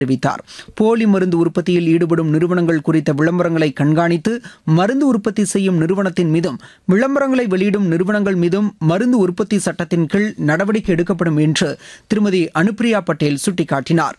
தெரிவித்தார் போலி மருந்து உற்பத்தியில் ஈடுபடும் நிறுவனங்கள் குறித்த விளம்பரங்களை கண்காணித்து மருந்து உற்பத்தி செய்யும் நிறுவனத்தின் மீதும் விளம்பரங்களை வெளியிடும் நிறுவனங்கள் மீதும் மருந்து உற்பத்தி சட்டத்தின் கீழ் நடவடிக்கை எடுக்கப்படும் என்று திருமதி அனுப்பிரியா பட்டேல் சுட்டிக்காட்டினார்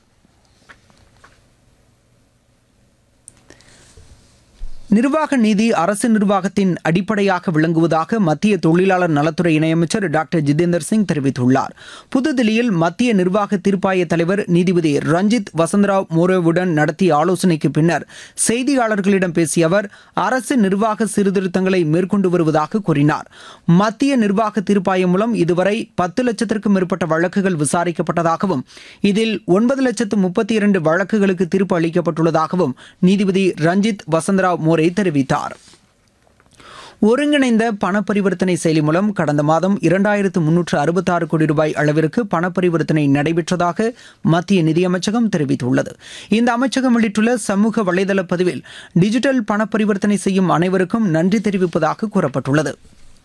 நிர்வாக நீதி அரசு நிர்வாகத்தின் அடிப்படையாக விளங்குவதாக மத்திய தொழிலாளர் நலத்துறை இணையமைச்சர் டாக்டர் ஜிதேந்தர் சிங் தெரிவித்துள்ளார் புதுதில்லியில் மத்திய நிர்வாக தீர்ப்பாய தலைவர் நீதிபதி ரஞ்சித் வசந்தராவ் மோரேவுடன் நடத்திய ஆலோசனைக்கு பின்னர் செய்தியாளர்களிடம் பேசிய அவர் அரசு நிர்வாக சீர்திருத்தங்களை மேற்கொண்டு வருவதாக கூறினார் மத்திய நிர்வாக தீர்ப்பாயம் மூலம் இதுவரை பத்து லட்சத்திற்கும் மேற்பட்ட வழக்குகள் விசாரிக்கப்பட்டதாகவும் இதில் ஒன்பது லட்சத்து முப்பத்தி இரண்டு வழக்குகளுக்கு தீர்ப்பு அளிக்கப்பட்டுள்ளதாகவும் நீதிபதி ரஞ்சித் வசந்தராவ் மோரே தெரிவித்தார் ஒருங்கிணைந்த பண பரிவர்த்தனை செயலி மூலம் கடந்த மாதம் இரண்டாயிரத்து முன்னூற்று அறுபத்தாறு கோடி ரூபாய் அளவிற்கு பண பரிவர்த்தனை நடைபெற்றதாக மத்திய நிதியமைச்சகம் தெரிவித்துள்ளது இந்த அமைச்சகம் வெளியிட்டுள்ள சமூக வலைதள பதிவில் டிஜிட்டல் பண பரிவர்த்தனை செய்யும் அனைவருக்கும் நன்றி தெரிவிப்பதாக கூறப்பட்டுள்ளது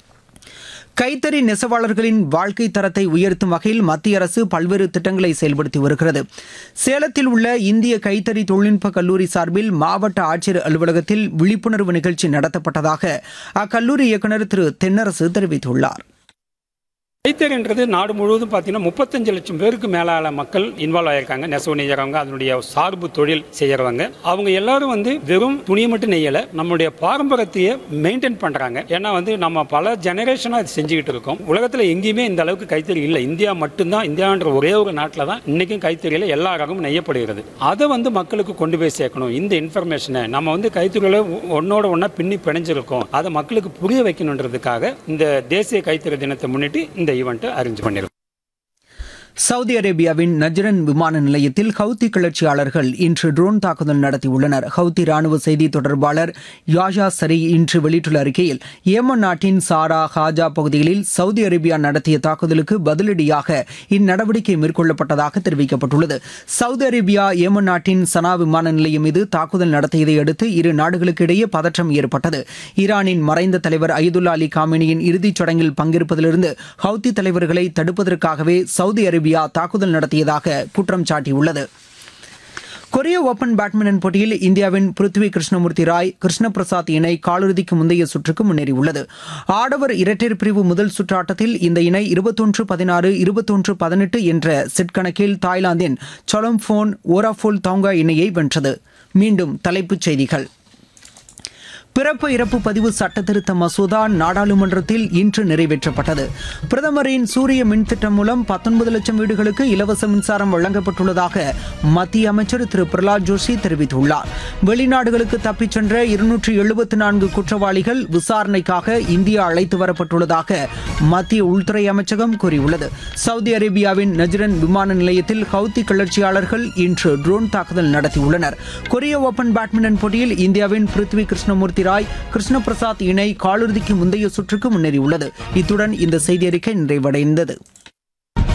கைத்தறி நெசவாளர்களின் வாழ்க்கை தரத்தை உயர்த்தும் வகையில் மத்திய அரசு பல்வேறு திட்டங்களை செயல்படுத்தி வருகிறது சேலத்தில் உள்ள இந்திய கைத்தறி தொழில்நுட்ப கல்லூரி சார்பில் மாவட்ட ஆட்சியர் அலுவலகத்தில் விழிப்புணர்வு நிகழ்ச்சி நடத்தப்பட்டதாக அக்கல்லூரி இயக்குநர் திரு தென்னரசு தெரிவித்துள்ளார் கைத்தறின்றது நாடு முழுவதும் பார்த்தீங்கன்னா முப்பத்தஞ்சு லட்சம் பேருக்கு மேலான மக்கள் இன்வால்வ் ஆயிருக்காங்க நெசவு நெய்யறவங்க அதனுடைய சார்பு தொழில் செய்யறவங்க அவங்க எல்லாரும் வந்து வெறும் துணியை மட்டும் நெய்யல நம்மளுடைய பாரம்பரியத்தையே மெயின்டைன் பண்றாங்க ஏன்னா வந்து நம்ம பல ஜெனரேஷனா இது செஞ்சுக்கிட்டு இருக்கோம் உலகத்துல எங்கேயுமே இந்த அளவுக்கு கைத்தறி இல்லை இந்தியா மட்டும்தான் இந்தியான்ற ஒரே ஒரு நாட்டில் தான் இன்னைக்கும் கைத்தறியில எல்லா ரகமும் நெய்யப்படுகிறது அதை வந்து மக்களுக்கு கொண்டு போய் சேர்க்கணும் இந்த இன்ஃபர்மேஷனை நம்ம வந்து கைத்தறியில ஒன்னோட ஒன்னா பின்னி பிணைஞ்சிருக்கோம் அதை மக்களுக்கு புரிய வைக்கணுன்றதுக்காக இந்த தேசிய கைத்தறி தினத்தை முன்னிட்டு இந்த ஈவெண்ட்டை அரேஞ்ச் பண்ணியிருக்கோம் சவுதி அரேபியாவின் நஜ்ரன் விமான நிலையத்தில் ஹவுத்தி கிளர்ச்சியாளர்கள் இன்று ட்ரோன் தாக்குதல் நடத்தியுள்ளனர் ஹவுத்தி ராணுவ செய்தி தொடர்பாளர் யாஷா சரி இன்று வெளியிட்டுள்ள அறிக்கையில் ஏமன் நாட்டின் சாரா ஹாஜா பகுதிகளில் சவுதி அரேபியா நடத்திய தாக்குதலுக்கு பதிலடியாக இந்நடவடிக்கை மேற்கொள்ளப்பட்டதாக தெரிவிக்கப்பட்டுள்ளது சவுதி அரேபியா ஏமன் நாட்டின் சனா விமான நிலையம் மீது தாக்குதல் நடத்தியதை அடுத்து இரு நாடுகளுக்கு இடையே பதற்றம் ஏற்பட்டது ஈரானின் மறைந்த தலைவர் அய்துல்லா அலி காமினியின் இறுதிச் சடங்கில் பங்கேற்பதிலிருந்து ஹவுத்தி தலைவர்களை தடுப்பதற்காகவே சவுதி அரேபியா தாக்குதல் நடத்தியதாக குற்றம் சாட்டியுள்ளது கொரிய ஓபன் பேட்மிண்டன் போட்டியில் இந்தியாவின் பிருத்வி கிருஷ்ணமூர்த்தி ராய் கிருஷ்ண பிரசாத் இணை காலிறுதிக்கு முந்தைய சுற்றுக்கு முன்னேறியுள்ளது ஆடவர் இரட்டையர் பிரிவு முதல் சுற்று ஆட்டத்தில் இந்த இணை இருபத்தொன்று பதினாறு இருபத்தொன்று பதினெட்டு என்ற செட் கணக்கில் தாய்லாந்தின் சொலம்ஃபோன் ஓராஃபோல் தாங்கா இணையை வென்றது மீண்டும் தலைப்புச் செய்திகள் பிறப்பு இறப்பு பதிவு சட்டத்திருத்த மசோதா நாடாளுமன்றத்தில் இன்று நிறைவேற்றப்பட்டது பிரதமரின் சூரிய மின் திட்டம் மூலம் பத்தொன்பது லட்சம் வீடுகளுக்கு இலவச மின்சாரம் வழங்கப்பட்டுள்ளதாக மத்திய அமைச்சர் திரு பிரகலாத் ஜோஷி தெரிவித்துள்ளார் வெளிநாடுகளுக்கு தப்பிச் சென்ற இருநூற்றி எழுபத்தி நான்கு குற்றவாளிகள் விசாரணைக்காக இந்தியா அழைத்து வரப்பட்டுள்ளதாக மத்திய உள்துறை அமைச்சகம் கூறியுள்ளது சவுதி அரேபியாவின் நஜ்ரன் விமான நிலையத்தில் ஹவுத்தி கிளர்ச்சியாளர்கள் இன்று ட்ரோன் தாக்குதல் நடத்தியுள்ளனர் கொரிய ஓபன் பேட்மிண்டன் போட்டியில் இந்தியாவின் பிருத்வி கிருஷ்ணமூர்த்தி ராய் கிருஷ்ண பிரசாத் இணை காலிறுதிக்கு முந்தைய சுற்றுக்கு முன்னேறியுள்ளது இத்துடன் இந்த செய்தி அறிக்கை நிறைவடைந்தது